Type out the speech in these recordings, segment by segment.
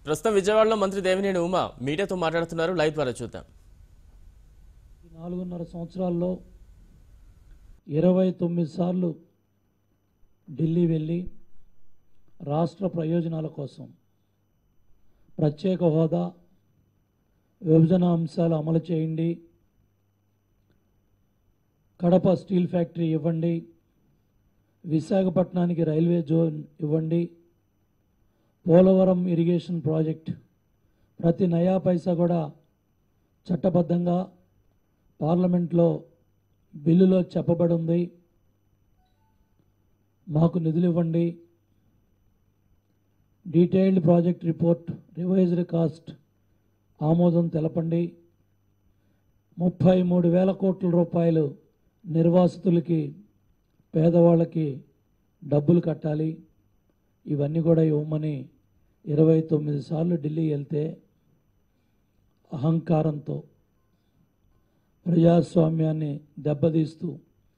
ప్రస్తుతం విజయవాడలో మంత్రి దేవినేని ఉమా మీడియాతో మాట్లాడుతున్నారు లైవ్ ద్వారా చూద్దాం ఈ నాలుగున్నర సంవత్సరాల్లో ఇరవై తొమ్మిది సార్లు ఢిల్లీ వెళ్ళి రాష్ట్ర ప్రయోజనాల కోసం ప్రత్యేక హోదా విభజన అంశాలు అమలు చేయండి కడప స్టీల్ ఫ్యాక్టరీ ఇవ్వండి విశాఖపట్నానికి రైల్వే జోన్ ఇవ్వండి పోలవరం ఇరిగేషన్ ప్రాజెక్ట్ ప్రతి నయా పైసా కూడా చట్టబద్ధంగా పార్లమెంట్లో బిల్లులో చెప్పబడి ఉంది మాకు నిధులు ఇవ్వండి detailed project report revised cost ఆమోదం తెలపండి ముప్పై మూడు వేల కోట్ల రూపాయలు నిర్వాసితులకి పేదవాళ్ళకి డబ్బులు కట్టాలి ఇవన్నీ కూడా ఇవ్వమని ఇరవై తొమ్మిది సార్లు ఢిల్లీ వెళ్తే అహంకారంతో ప్రజాస్వామ్యాన్ని దెబ్బతీస్తూ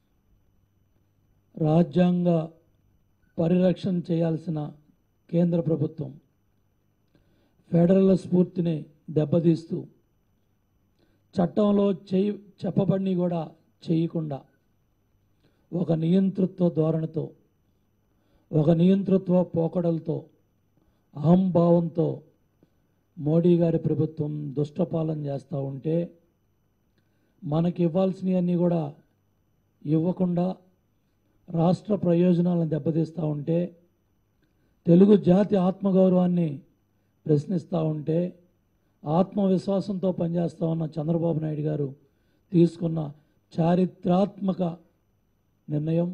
రాజ్యాంగ పరిరక్షణ చేయాల్సిన కేంద్ర ప్రభుత్వం ఫెడరల్ స్ఫూర్తిని దెబ్బతీస్తూ చట్టంలో చేయి చెప్పబడిని కూడా చేయకుండా ఒక నియంతృత్వ ధోరణితో ఒక నియంతృత్వ పోకడలతో అహంభావంతో మోడీ గారి ప్రభుత్వం దుష్టపాలన చేస్తూ ఉంటే మనకి ఇవ్వాల్సినవన్నీ కూడా ఇవ్వకుండా రాష్ట్ర ప్రయోజనాలను దెబ్బతీస్తూ ఉంటే తెలుగు జాతి ఆత్మగౌరవాన్ని ప్రశ్నిస్తూ ఉంటే ఆత్మవిశ్వాసంతో పనిచేస్తూ ఉన్న చంద్రబాబు నాయుడు గారు తీసుకున్న చారిత్రాత్మక నిర్ణయం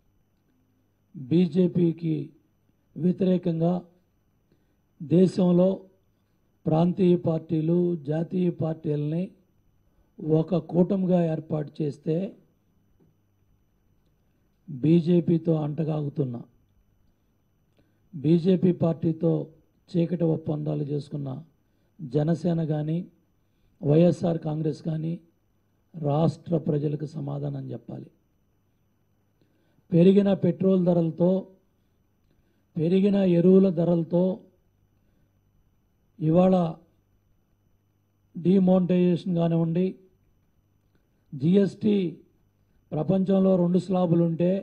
బీజేపీకి వ్యతిరేకంగా దేశంలో ప్రాంతీయ పార్టీలు జాతీయ పార్టీలని ఒక కూటమిగా ఏర్పాటు చేస్తే బీజేపీతో అంటగాగుతున్న బీజేపీ పార్టీతో చీకటి ఒప్పందాలు చేసుకున్న జనసేన కానీ వైఎస్ఆర్ కాంగ్రెస్ కానీ రాష్ట్ర ప్రజలకు సమాధానం చెప్పాలి పెరిగిన పెట్రోల్ ధరలతో పెరిగిన ఎరువుల ధరలతో ఇవాళ డిమోనిటైజేషన్ కానివ్వండి జిఎస్టీ ప్రపంచంలో రెండు స్లాబులు ఉంటే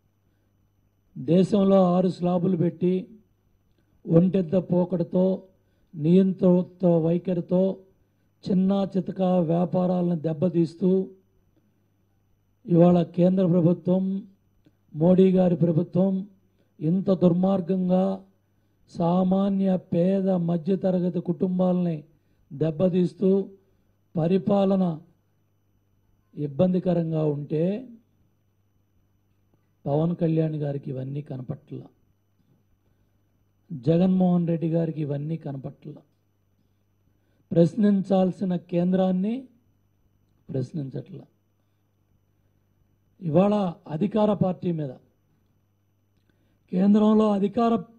దేశంలో ఆరు స్లాబులు పెట్టి ఒంటెద్ద పోకడతో నియంత్రణ వైఖరితో చిన్న చితక వ్యాపారాలను దెబ్బతీస్తూ ఇవాళ కేంద్ర ప్రభుత్వం మోడీ గారి ప్రభుత్వం ఇంత దుర్మార్గంగా సామాన్య పేద మధ్యతరగతి కుటుంబాలని దెబ్బతీస్తూ పరిపాలన ఇబ్బందికరంగా ఉంటే పవన్ కళ్యాణ్ గారికి ఇవన్నీ కనపట్ల జగన్మోహన్ రెడ్డి గారికి ఇవన్నీ కనపట్ల ప్రశ్నించాల్సిన కేంద్రాన్ని ప్రశ్నించట్ల ఇవాళ అధికార పార్టీ మీద కేంద్రంలో అధికార